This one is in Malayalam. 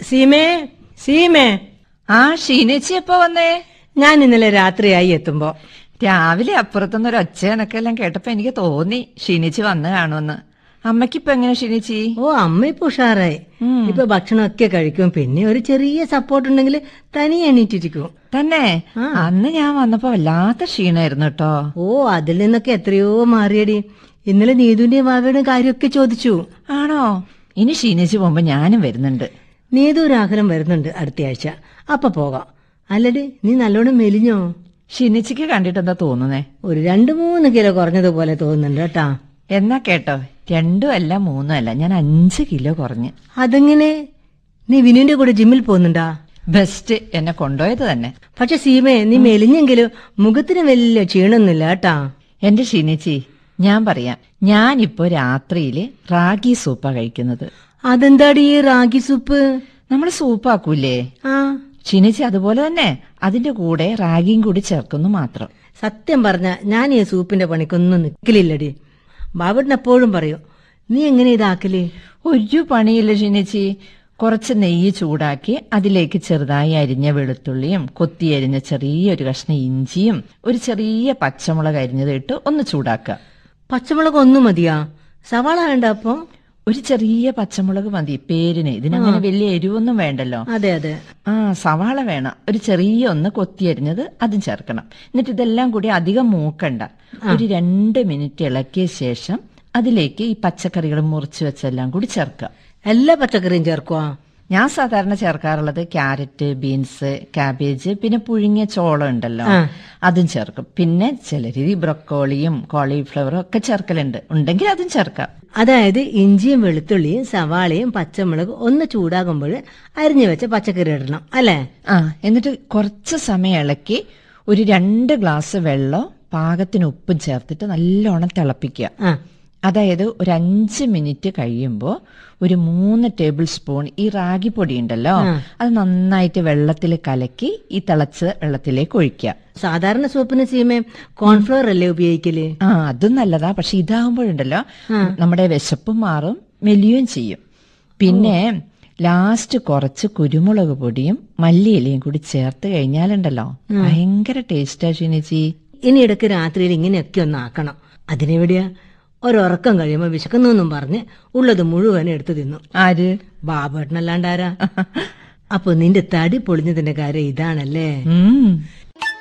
സീമേ സീമേ ആ ഷീനേച്ചി എപ്പോ വന്നേ ഞാൻ ഇന്നലെ രാത്രിയായി എത്തുമ്പോ രാവിലെ അപ്പുറത്തുനിന്ന് ഒരു ഒച്ചയനക്കെല്ലാം കേട്ടപ്പോ എനിക്ക് തോന്നി ഷീനേച്ചി വന്ന് കാണുമെന്ന് അമ്മയ്ക്കിപ്പൊ എങ്ങനെ ഷീനേച്ചി ഓ അമ്മ ഇപ്പൊ ഉഷാറായി ഇപ്പൊ ഭക്ഷണമൊക്കെ കഴിക്കും പിന്നെ ഒരു ചെറിയ സപ്പോർട്ട് ഉണ്ടെങ്കിൽ തനിയെ എണീറ്റിരിക്കും തന്നെ അന്ന് ഞാൻ വന്നപ്പോ വല്ലാത്ത ക്ഷീണായിരുന്നു കേട്ടോ ഓ അതിൽ നിന്നൊക്കെ എത്രയോ മാറിയടി ഇന്നലെ നീതുവിന്റെയും വാവയുടെയും കാര്യമൊക്കെ ചോദിച്ചു ആണോ ഇനി ഷീനേച്ചി പോകുമ്പോ ഞാനും വരുന്നുണ്ട് നീതു രാഘവൻ വരുന്നുണ്ട് അടുത്ത ആഴ്ച അപ്പൊ പോകാം അല്ലടി നീ നല്ലോണം മെലിഞ്ഞോ ഷീനേച്ചിക്ക് കണ്ടിട്ട് എന്താ തോന്നുന്നേ ഒരു രണ്ടു മൂന്ന് കിലോ കുറഞ്ഞതുപോലെ തോന്നുന്നുണ്ട് കേട്ടാ എന്നാ കേട്ടോ രണ്ടും അല്ല മൂന്നും അല്ല ഞാൻ അഞ്ച് കിലോ കുറഞ്ഞ് അതെങ്ങനെ നീ വിനുവിന്റെ കൂടെ ജിമ്മിൽ പോകുന്നുണ്ടാ ബെസ്റ്റ് എന്നെ കൊണ്ടുപോയത് തന്നെ പക്ഷെ സീമേ നീ മെലിഞ്ഞെങ്കിലും മുഖത്തിന് വലിയ ക്ഷീണമൊന്നുമില്ല കേട്ടാ എന്റെ ഷീനേച്ചി ഞാൻ പറയാം ഞാനിപ്പോ രാത്രിയില് റാഗി സൂപ്പാ കഴിക്കുന്നത് അതെന്താടി ഈ റാഗി സൂപ്പ് നമ്മൾ സൂപ്പാക്കൂലേ ആ ഷീനേച്ചി അതുപോലെ തന്നെ അതിന്റെ കൂടെ റാഗിയും കൂടി ചേർക്കുന്നു മാത്രം സത്യം പറഞ്ഞ ഞാൻ ഈ സൂപ്പിന്റെ പണിക്കൊന്നും നിക്കലില്ലടി ബാബുട്ടിന് എപ്പോഴും പറയും നീ എങ്ങനെ ഇതാക്കല് ഒരു പണിയില്ല ഷീനേച്ചി കുറച്ച് നെയ്യ് ചൂടാക്കി അതിലേക്ക് ചെറുതായി അരിഞ്ഞ വെളുത്തുള്ളിയും കൊത്തി അരിഞ്ഞ ചെറിയൊരു കഷ്ണം ഇഞ്ചിയും ഒരു ചെറിയ പച്ചമുളക് അരിഞ്ഞത് ഇട്ട് ഒന്ന് ചൂടാക്കുക പച്ചമുളക് ഒന്നും മതിയാ സവാള വേണ്ട അപ്പൊ ഒരു ചെറിയ പച്ചമുളക് മതി പേരിന് ഇതിനങ്ങനെ വലിയ എരിവൊന്നും വേണ്ടല്ലോ അതെ അതെ ആ സവാള വേണം ഒരു ചെറിയ ഒന്ന് കൊത്തി അരിഞ്ഞത് അതും ചേർക്കണം എന്നിട്ട് ഇതെല്ലാം കൂടി അധികം മൂക്കണ്ട ഒരു രണ്ട് മിനിറ്റ് ഇളക്കിയ ശേഷം അതിലേക്ക് ഈ പച്ചക്കറികൾ മുറിച്ച് വെച്ചെല്ലാം കൂടി ചേർക്കുക എല്ലാ പച്ചക്കറിയും ചേർക്കുവാ ഞാൻ സാധാരണ ചേർക്കാറുള്ളത് ക്യാരറ്റ് ബീൻസ് കാബേജ് പിന്നെ പുഴുങ്ങിയ ചോളം ഉണ്ടല്ലോ അതും ചേർക്കും പിന്നെ ചിലര് ഈ ബ്രൊക്കോളിയും കോളിഫ്ലവറും ഒക്കെ ചേർക്കലുണ്ട് ഉണ്ടെങ്കിൽ അതും ചേർക്കാം അതായത് ഇഞ്ചിയും വെളുത്തുള്ളിയും സവാളയും പച്ചമുളക് ഒന്ന് ചൂടാകുമ്പോൾ അരിഞ്ഞു വെച്ച പച്ചക്കറി ഇടണം അല്ലേ ആ എന്നിട്ട് കുറച്ച് സമയം ഇളക്കി ഒരു രണ്ട് ഗ്ലാസ് വെള്ളം പാകത്തിന് ഉപ്പും ചേർത്തിട്ട് നല്ലോണം തിളപ്പിക്കുക ആ അതായത് ഒരു അഞ്ച് മിനിറ്റ് കഴിയുമ്പോൾ ഒരു മൂന്ന് ടേബിൾ സ്പൂൺ ഈ റാഗി പൊടി ഉണ്ടല്ലോ അത് നന്നായിട്ട് വെള്ളത്തിൽ കലക്കി ഈ തിളച്ച വെള്ളത്തിലേക്ക് ഒഴിക്കുക സാധാരണ സൂപ്പിന് സീമേ കോൺഫ്ലവർ അല്ലേ ഉപയോഗിക്കല് ആ അതും നല്ലതാ പക്ഷെ ഇതാകുമ്പോഴുണ്ടല്ലോ നമ്മുടെ വിശപ്പും മാറും മെലിയുകയും ചെയ്യും പിന്നെ ലാസ്റ്റ് കുറച്ച് കുരുമുളക് പൊടിയും മല്ലിയിലയും കൂടി ചേർത്ത് കഴിഞ്ഞാലുണ്ടല്ലോ ഭയങ്കര ടേസ്റ്റാ ഷീനേച്ചി ഇനി ഇടയ്ക്ക് രാത്രിയിൽ ഇങ്ങനെയൊക്കെ ഒന്ന് ആക്കണം അതിനെവിടെയാ ഒരുറക്കം കഴിയുമ്പോൾ വിശക്കുന്നെന്നും പറഞ്ഞ് ഉള്ളത് മുഴുവൻ എടുത്തു തിന്നു ആര് ബാബേട്ടനല്ലാണ്ടാരാ അപ്പൊ നിന്റെ തടി പൊളിഞ്ഞതിന്റെ കാര്യം ഇതാണല്ലേ ഉം